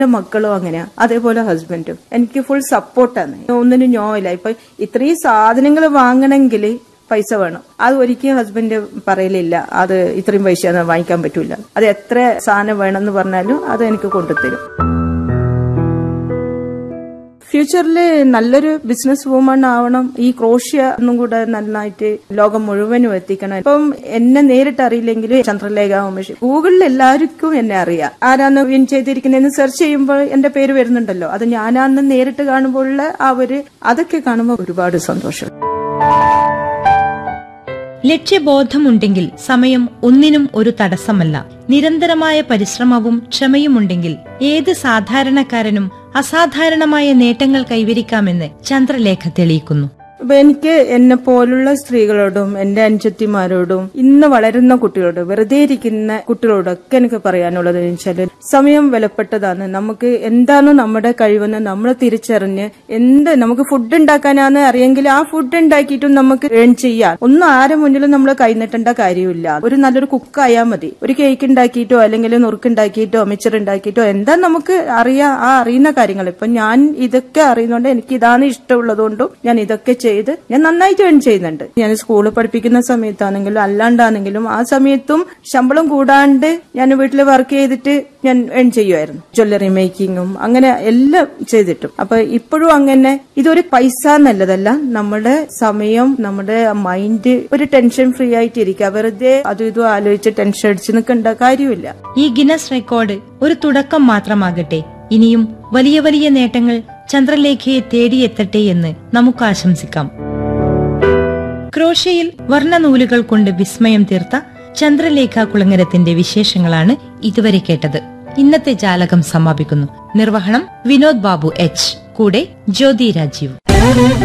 എന്റെ മക്കളും അങ്ങനെയാ അതേപോലെ ഹസ്ബൻഡും എനിക്ക് ഫുൾ സപ്പോർട്ടാണ് ഒന്നിനും നോ ഇല്ല ഇപ്പൊ ഇത്രയും സാധനങ്ങൾ വാങ്ങണമെങ്കിൽ പൈസ വേണം അത് ഒരിക്കലും ഹസ്ബൻഡ് പറയലില്ല അത് ഇത്രയും പൈസ ഒന്നും വാങ്ങിക്കാൻ പറ്റൂല അത് എത്ര സാധനം വേണമെന്ന് പറഞ്ഞാലും അത് എനിക്ക് കൊണ്ടുതരും ഫ്യൂച്ചറിൽ നല്ലൊരു ബിസിനസ് വുമൺ ആവണം ഈ ക്രോഷ്യ ഒന്നും കൂടെ നന്നായിട്ട് ലോകം മുഴുവനും എത്തിക്കണം ഇപ്പം എന്നെ നേരിട്ട് അറിയില്ലെങ്കിൽ ചന്ദ്രലേഖ ഉമേഷ് ഗൂഗിളിൽ എല്ലാവർക്കും എന്നെ അറിയാം ആരാന്ന് വിൻ ചെയ്തിരിക്കുന്നതെന്ന് സെർച്ച് ചെയ്യുമ്പോൾ എന്റെ പേര് വരുന്നുണ്ടല്ലോ അത് ഞാനാന്ന് നേരിട്ട് കാണുമ്പോഴുള്ള ആ ഒരു അതൊക്കെ കാണുമ്പോൾ ഒരുപാട് സന്തോഷം ലക്ഷ്യബോധമുണ്ടെങ്കിൽ സമയം ഒന്നിനും ഒരു തടസ്സമല്ല നിരന്തരമായ പരിശ്രമവും ക്ഷമയുമുണ്ടെങ്കിൽ ഏത് സാധാരണക്കാരനും അസാധാരണമായ നേട്ടങ്ങൾ കൈവരിക്കാമെന്ന് ചന്ദ്രലേഖ തെളിയിക്കുന്നു അപ്പൊ എനിക്ക് എന്നെ പോലുള്ള സ്ത്രീകളോടും എന്റെ അനുജത്തിമാരോടും ഇന്ന് വളരുന്ന കുട്ടികളോട് വെറുതെ ഇരിക്കുന്ന കുട്ടികളോടൊക്കെ എനിക്ക് പറയാനുള്ളത് എന്ന് വെച്ചാല് സമയം വിലപ്പെട്ടതാണ് നമുക്ക് എന്താണ് നമ്മുടെ കഴിവെന്ന് നമ്മൾ തിരിച്ചറിഞ്ഞ് എന്ത് നമുക്ക് ഫുഡ് ഉണ്ടാക്കാനാന്ന് അറിയെങ്കിൽ ആ ഫുഡ് ഉണ്ടാക്കിയിട്ടും നമുക്ക് ഏൺ ചെയ്യാം ഒന്നും ആരെ മുന്നിലും നമ്മൾ കൈനീട്ടേണ്ട കാര്യമില്ല ഒരു നല്ലൊരു കുക്കായാൽ മതി ഒരു കേക്ക് ഉണ്ടാക്കിയിട്ടോ അല്ലെങ്കിൽ നുറുക്കുണ്ടാക്കിയിട്ടോ മിച്ചർ ഉണ്ടാക്കിയിട്ടോ എന്താ നമുക്ക് അറിയാം ആ അറിയുന്ന കാര്യങ്ങൾ ഇപ്പൊ ഞാൻ ഇതൊക്കെ അറിയുന്നതുകൊണ്ട് എനിക്ക് ഇതാണ് ഇഷ്ടമുള്ളതുകൊണ്ടും ഞാൻ ഇതൊക്കെ ചെയ്ത് ഞാൻ നന്നായിട്ട് ഏൺ ചെയ്യുന്നുണ്ട് ഞാൻ സ്കൂളിൽ പഠിപ്പിക്കുന്ന സമയത്താണെങ്കിലും അല്ലാണ്ടാണെങ്കിലും ആ സമയത്തും ശമ്പളം കൂടാണ്ട് ഞാൻ വീട്ടിൽ വർക്ക് ചെയ്തിട്ട് ഞാൻ ഏൺ ചെയ്യുമായിരുന്നു ജ്വല്ലറി മേക്കിങ്ങും അങ്ങനെ എല്ലാം ചെയ്തിട്ടും അപ്പൊ ഇപ്പോഴും അങ്ങനെ ഇതൊരു പൈസ എന്നുള്ളതല്ല നമ്മുടെ സമയം നമ്മുടെ മൈൻഡ് ഒരു ടെൻഷൻ ഫ്രീ ആയിട്ട് ഇരിക്കുക വെറുതെ അതും ഇതും ആലോചിച്ച് ടെൻഷൻ അടിച്ച് നിൽക്കേണ്ട കാര്യമില്ല ഈ ഗിനസ് റെക്കോർഡ് ഒരു തുടക്കം മാത്രമാകട്ടെ ഇനിയും വലിയ വലിയ നേട്ടങ്ങൾ ചന്ദ്രലേഖയെ തേടിയെത്തട്ടെ എന്ന് നമുക്ക് ആശംസിക്കാം ക്രോഷ്യയിൽ വർണ്ണനൂലുകൾ കൊണ്ട് വിസ്മയം തീർത്ത ചന്ദ്രലേഖ കുളങ്ങരത്തിന്റെ വിശേഷങ്ങളാണ് ഇതുവരെ കേട്ടത് ഇന്നത്തെ ജാലകം സമാപിക്കുന്നു നിർവഹണം വിനോദ് ബാബു എച്ച് കൂടെ ജ്യോതി രാജീവ്